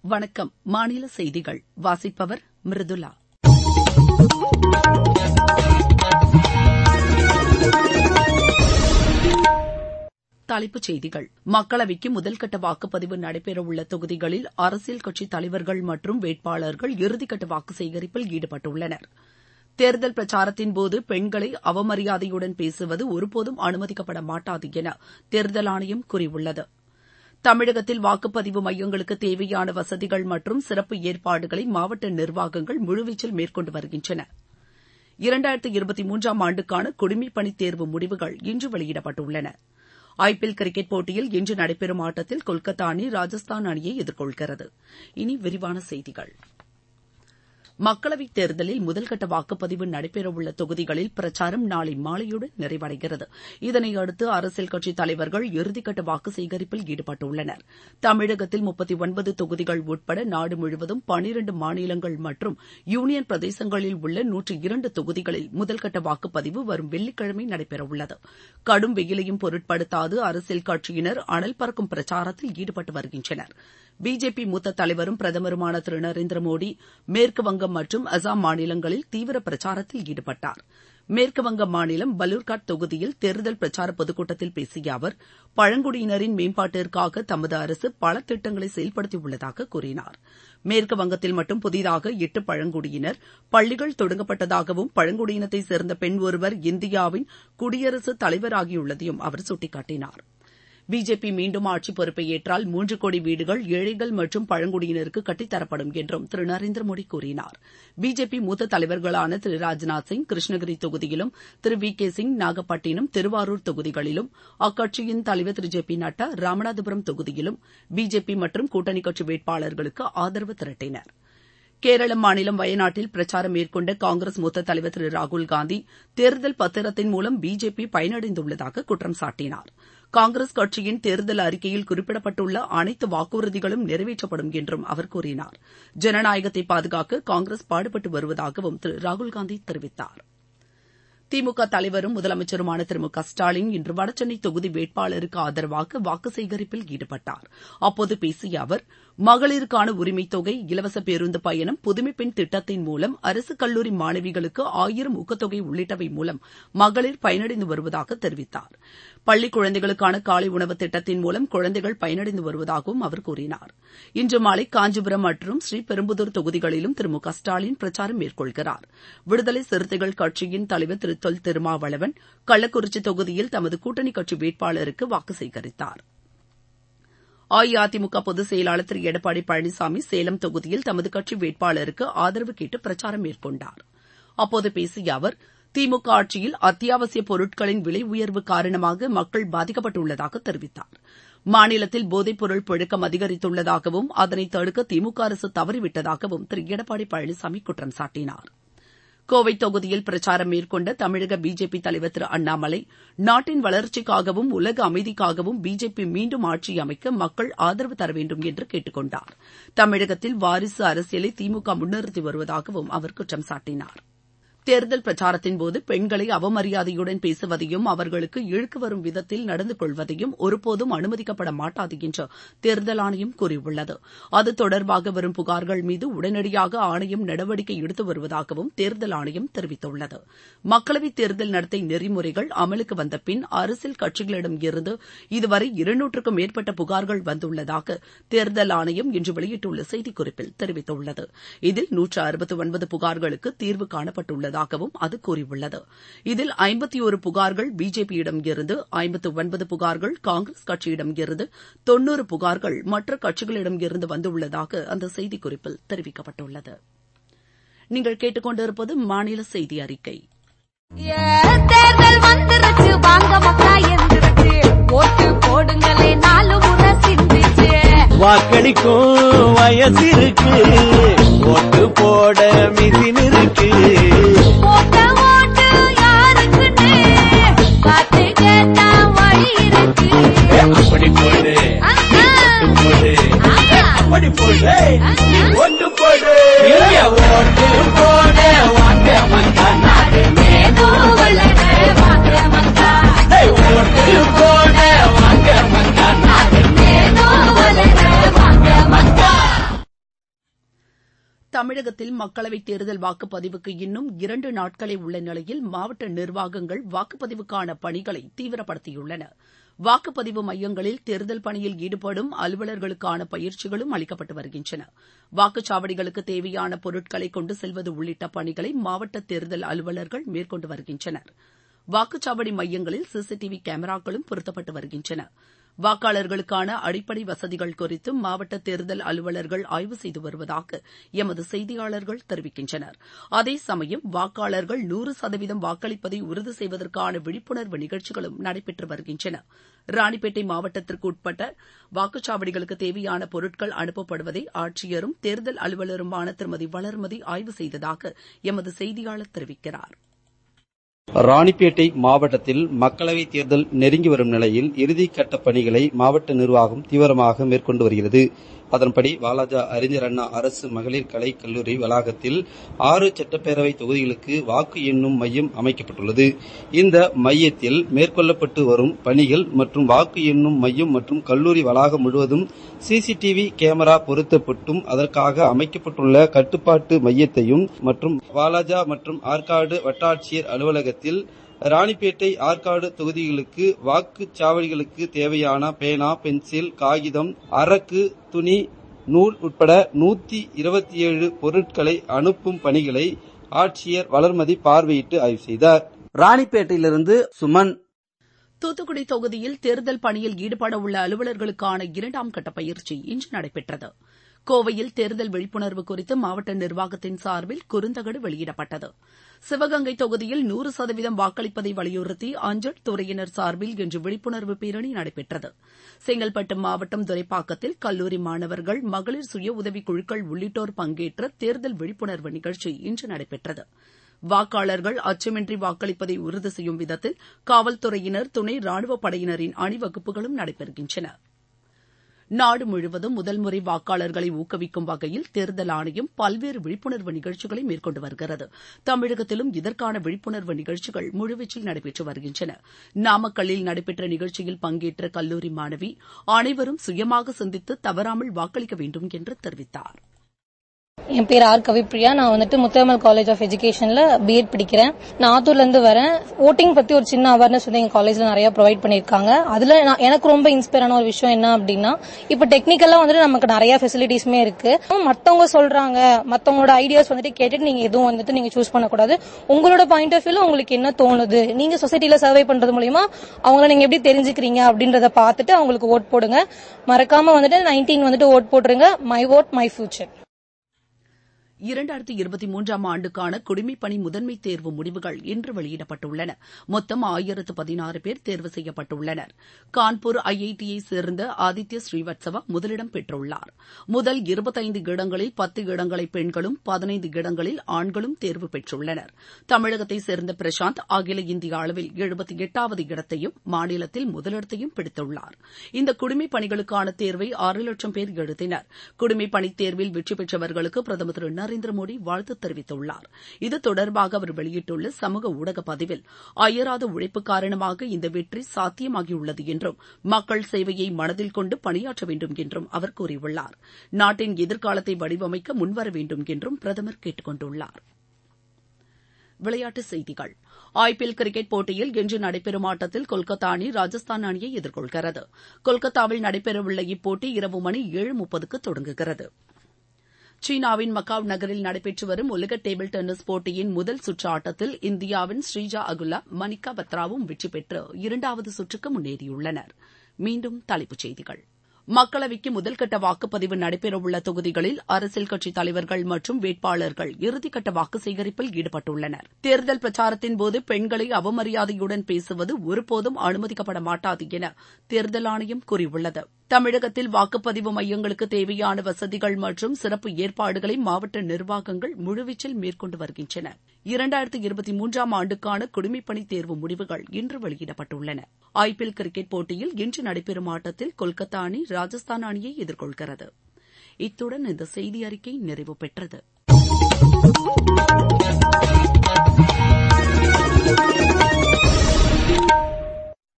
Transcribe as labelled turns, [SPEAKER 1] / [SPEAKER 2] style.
[SPEAKER 1] வணக்கம் மாநில செய்திகள் வாசிப்பவர் மிருதுளா தலைப்புச் செய்திகள் மக்களவைக்கு முதல்கட்ட வாக்குப்பதிவு நடைபெறவுள்ள தொகுதிகளில் அரசியல் கட்சித் தலைவர்கள் மற்றும் வேட்பாளர்கள் இறுதிக்கட்ட வாக்கு சேகரிப்பில் ஈடுபட்டுள்ளனர் தேர்தல் பிரச்சாரத்தின்போது பெண்களை அவமரியாதையுடன் பேசுவது ஒருபோதும் அனுமதிக்கப்பட மாட்டாது என தேர்தல் ஆணையம் கூறியுள்ளது தமிழகத்தில் வாக்குப்பதிவு மையங்களுக்கு தேவையான வசதிகள் மற்றும் சிறப்பு ஏற்பாடுகளை மாவட்ட நிர்வாகங்கள் முழுவீச்சில் மேற்கொண்டு வருகின்றன இரண்டாயிரத்து இருபத்தி மூன்றாம் ஆண்டுக்கான குடிமைப்பணித் தேர்வு முடிவுகள் இன்று வெளியிடப்பட்டுள்ளன ஐபிஎல் கிரிக்கெட் போட்டியில் இன்று நடைபெறும் ஆட்டத்தில் கொல்கத்தா அணி ராஜஸ்தான் அணியை எதிர்கொள்கிறது இனி விரிவான செய்திகள் மக்களவைத் தேர்தலில் முதல்கட்ட வாக்குப்பதிவு நடைபெறவுள்ள தொகுதிகளில் பிரச்சாரம் நாளை மாலையுடன் நிறைவடைகிறது இதனையடுத்து அரசியல் கட்சித் தலைவர்கள் இறுதிக்கட்ட வாக்கு சேகரிப்பில் ஈடுபட்டுள்ளனர் தமிழகத்தில் முப்பத்தி ஒன்பது தொகுதிகள் உட்பட நாடு முழுவதும் பனிரண்டு மாநிலங்கள் மற்றும் யூனியன் பிரதேசங்களில் உள்ள நூற்று இரண்டு தொகுதிகளில் முதல்கட்ட வாக்குப்பதிவு வரும் வெள்ளிக்கிழமை நடைபெறவுள்ளது கடும் வெயிலையும் பொருட்படுத்தாது அரசியல் கட்சியினர் அனல் பறக்கும் பிரச்சாரத்தில் ஈடுபட்டு வருகின்றனர் பிஜேபி மூத்த தலைவரும் பிரதமருமான திரு நரேந்திர மோடி மேற்குவங்கம் மற்றும் அசாம் மாநிலங்களில் தீவிர பிரச்சாரத்தில் ஈடுபட்டார் மேற்குவங்க மாநிலம் பலூர்காட் தொகுதியில் தேர்தல் பிரச்சார பொதுக்கூட்டத்தில் பேசிய அவர் பழங்குடியினரின் மேம்பாட்டிற்காக தமது அரசு பல திட்டங்களை செயல்படுத்தியுள்ளதாக கூறினார் மேற்குவங்கத்தில் மட்டும் புதிதாக எட்டு பழங்குடியினர் பள்ளிகள் தொடங்கப்பட்டதாகவும் பழங்குடியினத்தை சேர்ந்த பெண் ஒருவர் இந்தியாவின் குடியரசுத் தலைவராகியுள்ளதையும் அவர் சுட்டிக்காட்டினார் பிஜேபி மீண்டும் ஆட்சி பொறுப்பை ஏற்றால் மூன்று கோடி வீடுகள் ஏழைகள் மற்றும் பழங்குடியினருக்கு கட்டித்தரப்படும் என்றும் திரு நரேந்திர மோடி கூறினார் பிஜேபி மூத்த தலைவர்களான திரு ராஜ்நாத் சிங் கிருஷ்ணகிரி தொகுதியிலும் திரு வி கே சிங் நாகப்பட்டினம் திருவாரூர் தொகுதிகளிலும் அக்கட்சியின் தலைவர் திரு ஜே பி நட்டா ராமநாதபுரம் தொகுதியிலும் பிஜேபி மற்றும் கூட்டணி கட்சி வேட்பாளர்களுக்கு ஆதரவு திரட்டினர் கேரள மாநிலம் வயநாட்டில் பிரச்சாரம் மேற்கொண்ட காங்கிரஸ் மூத்த தலைவர் திரு ராகுல்காந்தி தேர்தல் பத்திரத்தின் மூலம் பிஜேபி பயனடைந்துள்ளதாக குற்றம் சாட்டினார் காங்கிரஸ் கட்சியின் தேர்தல் அறிக்கையில் குறிப்பிடப்பட்டுள்ள அனைத்து வாக்குறுதிகளும் நிறைவேற்றப்படும் என்றும் அவர் கூறினார் ஜனநாயகத்தை பாதுகாக்க காங்கிரஸ் பாடுபட்டு வருவதாகவும் திரு ராகுல்காந்தி தெரிவித்தார் திமுக தலைவரும் முதலமைச்சருமான திரு மு க ஸ்டாலின் இன்று வடசென்னை தொகுதி வேட்பாளருக்கு ஆதரவாக வாக்கு சேகரிப்பில் ஈடுபட்டார் அப்போது பேசிய அவர் மகளிருக்கான உரிமைத் தொகை இலவச பேருந்து பயணம் புதுமைப்பெண் திட்டத்தின் மூலம் அரசு கல்லூரி மாணவிகளுக்கு ஆயிரம் ஊக்கத்தொகை உள்ளிட்டவை மூலம் மகளிர் பயனடைந்து வருவதாக தெரிவித்தார் பள்ளி குழந்தைகளுக்கான காலை உணவு திட்டத்தின் மூலம் குழந்தைகள் பயனடைந்து வருவதாகவும் அவர் கூறினார் இன்று மாலை காஞ்சிபுரம் மற்றும் ஸ்ரீபெரும்புதூர் தொகுதிகளிலும் திரு மு க ஸ்டாலின் பிரச்சாரம் மேற்கொள்கிறார் விடுதலை சிறுத்தைகள் கட்சியின் தலைவர் திரு தொல் திருமாவளவன் கள்ளக்குறிச்சி தொகுதியில் தமது கூட்டணி கட்சி வேட்பாளருக்கு வாக்கு சேகரித்தார் அஇஅதிமுக பொதுச் செயலாளர் திரு எடப்பாடி பழனிசாமி சேலம் தொகுதியில் தமது கட்சி வேட்பாளருக்கு ஆதரவு கேட்டு பிரச்சாரம் மேற்கொண்டார் அப்போது பேசிய அவர் திமுக ஆட்சியில் அத்தியாவசிய பொருட்களின் விலை உயர்வு காரணமாக மக்கள் பாதிக்கப்பட்டுள்ளதாக தெரிவித்தார் மாநிலத்தில் போதைப்பொருள் புழக்கம் அதிகரித்துள்ளதாகவும் அதனை தடுக்க திமுக அரசு தவறிவிட்டதாகவும் திரு எடப்பாடி பழனிசாமி குற்றம் சாட்டினார் கோவை தொகுதியில் பிரச்சாரம் மேற்கொண்ட தமிழக பிஜேபி தலைவர் திரு அண்ணாமலை நாட்டின் வளர்ச்சிக்காகவும் உலக அமைதிக்காகவும் பிஜேபி மீண்டும் ஆட்சி அமைக்க மக்கள் ஆதரவு தர வேண்டும் என்று கேட்டுக் கொண்டார் தமிழகத்தில் வாரிசு அரசியலை திமுக முன்னிறுத்தி வருவதாகவும் அவர் குற்றம் சாட்டினார் தேர்தல் பிரச்சாரத்தின்போது பெண்களை அவமரியாதையுடன் பேசுவதையும் அவர்களுக்கு இழுக்கு வரும் விதத்தில் நடந்து கொள்வதையும் ஒருபோதும் அனுமதிக்கப்பட மாட்டாது என்று தேர்தல் ஆணையம் கூறியுள்ளது அது தொடர்பாக வரும் புகார்கள் மீது உடனடியாக ஆணையம் நடவடிக்கை எடுத்து வருவதாகவும் தேர்தல் ஆணையம் தெரிவித்துள்ளது மக்களவைத் தேர்தல் நடத்தை நெறிமுறைகள் அமலுக்கு வந்த பின் அரசியல் கட்சிகளிடம் இருந்து இதுவரை இருநூற்றுக்கும் மேற்பட்ட புகார்கள் வந்துள்ளதாக தேர்தல் ஆணையம் இன்று வெளியிட்டுள்ள செய்திக்குறிப்பில் தெரிவித்துள்ளது இதில் நூற்று அறுபத்து ஒன்பது புகார்களுக்கு தீர்வு காணப்பட்டுள்ளது உள்ளதாகவும் அது கூறியுள்ளது இதில் ஐம்பத்தி ஒரு புகார்கள் பிஜேபியிடம் இருந்து ஐம்பத்து ஒன்பது புகார்கள் காங்கிரஸ் கட்சியிடம் இருந்து தொன்னூறு புகார்கள் மற்ற கட்சிகளிடம் இருந்து வந்துள்ளதாக அந்த செய்திக்குறிப்பில் தெரிவிக்கப்பட்டுள்ளது நீங்கள் கேட்டுக்கொண்டிருப்பது மாநில செய்தி அறிக்கை
[SPEAKER 2] தேர்தல் வந்துருச்சு வாங்க மக்கா எந்திருச்சு ஓட்டு போடுங்களே நாலு முறை சிந்திச்சு
[SPEAKER 3] வாக்களிக்கும் வயசிருக்கு ஓட்டு போட மிசின் இருக்கு
[SPEAKER 2] போட்ட ஓட்டு யாருக்குன்னு பார்த்து கேட்டா வழி இருக்கு
[SPEAKER 3] அப்படி போடு
[SPEAKER 2] ஆஹா.
[SPEAKER 3] போடு
[SPEAKER 2] ஆஹா.
[SPEAKER 3] அப்படி போடு நீ
[SPEAKER 2] ஆஹா.
[SPEAKER 3] ஓட்டு போடு இங்க ஓட்டு போட வாங்க மக்கா நாடு
[SPEAKER 2] மேதூவலன வாங்க மக்கா
[SPEAKER 3] ஏய், ஓட்டு போட வாங்க மக்கா நாடு
[SPEAKER 2] மேதூவலன வாங்க மக்கா
[SPEAKER 1] தமிழகத்தில் மக்களவைத் தேர்தல் வாக்குப்பதிவுக்கு இன்னும் இரண்டு நாட்களே உள்ள நிலையில் மாவட்ட நிர்வாகங்கள் வாக்குப்பதிவுக்கான பணிகளை தீவிரப்படுத்தியுள்ளன வாக்குப்பதிவு மையங்களில் தேர்தல் பணியில் ஈடுபடும் அலுவலர்களுக்கான பயிற்சிகளும் அளிக்கப்பட்டு வருகின்றன வாக்குச்சாவடிகளுக்கு தேவையான பொருட்களை கொண்டு செல்வது உள்ளிட்ட பணிகளை மாவட்ட தேர்தல் அலுவலர்கள் மேற்கொண்டு வருகின்றனர் வாக்குச்சாவடி மையங்களில் சிசிடிவி கேமராக்களும் பொருத்தப்பட்டு வருகின்றன வாக்காளர்களுக்கான அடிப்படை வசதிகள் குறித்து மாவட்ட தேர்தல் அலுவலர்கள் ஆய்வு செய்து வருவதாக எமது செய்தியாளர்கள் தெரிவிக்கின்றனர் அதே சமயம் வாக்காளர்கள் நூறு சதவீதம் வாக்களிப்பதை உறுதி செய்வதற்கான விழிப்புணர்வு நிகழ்ச்சிகளும் நடைபெற்று வருகின்றன ராணிப்பேட்டை மாவட்டத்திற்கு உட்பட்ட வாக்குச்சாவடிகளுக்கு தேவையான பொருட்கள் அனுப்பப்படுவதை ஆட்சியரும் தேர்தல் அலுவலருமான திருமதி வளர்மதி ஆய்வு செய்ததாக எமது செய்தியாளர் தெரிவிக்கிறார்
[SPEAKER 4] ராணிப்பேட்டை மாவட்டத்தில் மக்களவைத் தேர்தல் நெருங்கி வரும் நிலையில் இறுதிக்கட்ட பணிகளை மாவட்ட நிர்வாகம் தீவிரமாக மேற்கொண்டு வருகிறது அதன்படி வாலாஜா அறிஞர் அண்ணா அரசு மகளிர் கலை கல்லூரி வளாகத்தில் ஆறு சட்டப்பேரவை தொகுதிகளுக்கு வாக்கு எண்ணும் மையம் அமைக்கப்பட்டுள்ளது இந்த மையத்தில் மேற்கொள்ளப்பட்டு வரும் பணிகள் மற்றும் வாக்கு எண்ணும் மையம் மற்றும் கல்லூரி வளாகம் முழுவதும் சிசிடிவி கேமரா பொருத்தப்பட்டும் அதற்காக அமைக்கப்பட்டுள்ள கட்டுப்பாட்டு மையத்தையும் மற்றும் வாலாஜா மற்றும் ஆற்காடு வட்டாட்சியர் அலுவலகத்தில் ராணிப்பேட்டை ஆற்காடு தொகுதிகளுக்கு வாக்குச்சாவடிகளுக்கு தேவையான பேனா பென்சில் காகிதம் அரக்கு துணி நூல் உட்பட நூத்தி இருபத்தி ஏழு பொருட்களை அனுப்பும் பணிகளை ஆட்சியர் வளர்மதி பார்வையிட்டு ஆய்வு செய்தார் ராணிப்பேட்டையிலிருந்து சுமன்
[SPEAKER 1] தூத்துக்குடி தொகுதியில் தேர்தல் பணியில் ஈடுபட உள்ள அலுவலர்களுக்கான இரண்டாம் கட்ட பயிற்சி இன்று நடைபெற்றது கோவையில் தேர்தல் விழிப்புணர்வு குறித்து மாவட்ட நிர்வாகத்தின் சார்பில் குறுந்தகடு வெளியிடப்பட்டது சிவகங்கை தொகுதியில் நூறு சதவீதம் வாக்களிப்பதை வலியுறுத்தி அஞ்சல் துறையினர் சார்பில் இன்று விழிப்புணர்வு பேரணி நடைபெற்றது செங்கல்பட்டு மாவட்டம் துரைப்பாக்கத்தில் கல்லூரி மாணவர்கள் மகளிர் சுய உதவிக் குழுக்கள் உள்ளிட்டோர் பங்கேற்ற தேர்தல் விழிப்புணர்வு நிகழ்ச்சி இன்று நடைபெற்றது வாக்காளர்கள் அச்சமின்றி வாக்களிப்பதை உறுதி செய்யும் விதத்தில் காவல்துறையினர் துணை ராணுவப் படையினரின் அணிவகுப்புகளும் நடைபெறுகின்றன நாடு முழுவதும் முதல் முறை வாக்காளர்களை ஊக்குவிக்கும் வகையில் தேர்தல் ஆணையம் பல்வேறு விழிப்புணர்வு நிகழ்ச்சிகளை மேற்கொண்டு வருகிறது தமிழகத்திலும் இதற்கான விழிப்புணர்வு நிகழ்ச்சிகள் முழுவீச்சில் நடைபெற்று வருகின்றன நாமக்கல்லில் நடைபெற்ற நிகழ்ச்சியில் பங்கேற்ற கல்லூரி மாணவி அனைவரும் சுயமாக சிந்தித்து தவறாமல் வாக்களிக்க வேண்டும் என்று தெரிவித்தார்
[SPEAKER 5] என் பேர் ஆர் கவிப்ரியா நான் வந்துட்டு முத்தமல் காலேஜ் ஆஃப் எஜுகேஷன்ல பிஎட் படிக்கிறேன் நான் ஆத்தூர்ல இருந்து வரேன் ஓட்டிங் பத்தி ஒரு சின்ன அவேர்னஸ் வந்து எங்க காலேஜ்ல நிறைய ப்ரொவைட் பண்ணிருக்காங்க அதுல நான் எனக்கு ரொம்ப இன்ஸ்பயர் ஆன ஒரு விஷயம் என்ன அப்படின்னா இப்ப டெக்னிக்கலா வந்துட்டு நமக்கு நிறைய ஃபெசிலிட்டிஸ்மே இருக்கு மத்தவங்க சொல்றாங்க மத்தவங்களோட ஐடியாஸ் வந்துட்டு கேட்டுட்டு நீங்க எதுவும் வந்துட்டு நீங்க சூஸ் பண்ணக்கூடாது உங்களோட பாயிண்ட் ஆஃப் வியூல உங்களுக்கு என்ன தோணுது நீங்க சொசைட்டில சர்வே பண்றது மூலியமா அவங்கள நீங்க எப்படி தெரிஞ்சுக்கிறீங்க அப்படின்றத பார்த்துட்டு அவங்களுக்கு ஓட் போடுங்க மறக்காம வந்துட்டு நைன்டீன் வந்துட்டு ஓட் போட்டுருங்க மை ஓட் மை ஃபியூச்சர்
[SPEAKER 1] இரண்டாயிரத்தி இருபத்தி மூன்றாம் ஆண்டுக்கான குடிமைப் பணி முதன்மை தேர்வு முடிவுகள் இன்று வெளியிடப்பட்டுள்ளன மொத்தம் ஆயிரத்து பதினாறு பேர் தேர்வு செய்யப்பட்டுள்ளனர் கான்பூர் ஐஐடியை சேர்ந்த ஆதித்ய ஸ்ரீவத்சவா முதலிடம் பெற்றுள்ளார் முதல் இருபத்தைந்து இடங்களில் பத்து இடங்களை பெண்களும் பதினைந்து இடங்களில் ஆண்களும் தேர்வு பெற்றுள்ளனர் தமிழகத்தை சேர்ந்த பிரசாந்த் அகில இந்திய அளவில் எழுபத்தி எட்டாவது இடத்தையும் மாநிலத்தில் முதலிடத்தையும் பிடித்துள்ளார் இந்த குடிமைப் பணிகளுக்கான தேர்வை ஆறு லட்சம் பேர் எழுதினர் குடிமைப் பணித் தேர்வில் வெற்றி பெற்றவர்களுக்கு பிரதமர் திரு நரேந்திர மோடி வாழ்த்து தெரிவித்துள்ளார் இது தொடர்பாக அவர் வெளியிட்டுள்ள சமூக ஊடக பதிவில் அயராத உழைப்பு காரணமாக இந்த வெற்றி சாத்தியமாகியுள்ளது என்றும் மக்கள் சேவையை மனதில் கொண்டு பணியாற்ற வேண்டும் என்றும் அவர் கூறியுள்ளார் நாட்டின் எதிர்காலத்தை வடிவமைக்க முன்வர வேண்டும் என்றும் பிரதமர் கேட்டுக் கொண்டுள்ளார் விளையாட்டுச் செய்திகள் ஐபிஎல் கிரிக்கெட் போட்டியில் இன்று நடைபெறும் ஆட்டத்தில் கொல்கத்தா அணி ராஜஸ்தான் அணியை எதிர்கொள்கிறது கொல்கத்தாவில் நடைபெறவுள்ள இப்போட்டி இரவு மணி ஏழு முப்பதுக்கு தொடங்குகிறது சீனாவின் மக்காவ் நகரில் நடைபெற்று வரும் உலக டேபிள் டென்னிஸ் போட்டியின் முதல் சுற்று ஆட்டத்தில் இந்தியாவின் ஸ்ரீஜா அகுலா மணிகா பத்ராவும் வெற்றி பெற்று இரண்டாவது சுற்றுக்கு முன்னேறியுள்ளனர் மீண்டும் தலைப்புச் செய்திகள் மக்களவைக்கு முதல்கட்ட வாக்குப்பதிவு நடைபெறவுள்ள தொகுதிகளில் அரசியல் கட்சித் தலைவர்கள் மற்றும் வேட்பாளர்கள் இறுதிக்கட்ட வாக்கு சேகரிப்பில் ஈடுபட்டுள்ளனர் தேர்தல் பிரச்சாரத்தின் போது பெண்களை அவமரியாதையுடன் பேசுவது ஒருபோதும் அனுமதிக்கப்பட மாட்டாது என தேர்தல் ஆணையம் கூறியுள்ளது தமிழகத்தில் வாக்குப்பதிவு மையங்களுக்கு தேவையான வசதிகள் மற்றும் சிறப்பு ஏற்பாடுகளை மாவட்ட நிர்வாகங்கள் முழுவீச்சில் மேற்கொண்டு வருகின்றன இரண்டாயிரத்தி இருபத்தி மூன்றாம் ஆண்டுக்கான குடிமைப்பணி தேர்வு முடிவுகள் இன்று வெளியிடப்பட்டுள்ளன ஐபிஎல் கிரிக்கெட் போட்டியில் இன்று நடைபெறும் ஆட்டத்தில் கொல்கத்தா அணி ராஜஸ்தான் அணியை எதிர்கொள்கிறது இத்துடன் இந்த செய்தி அறிக்கை நிறைவு பெற்றது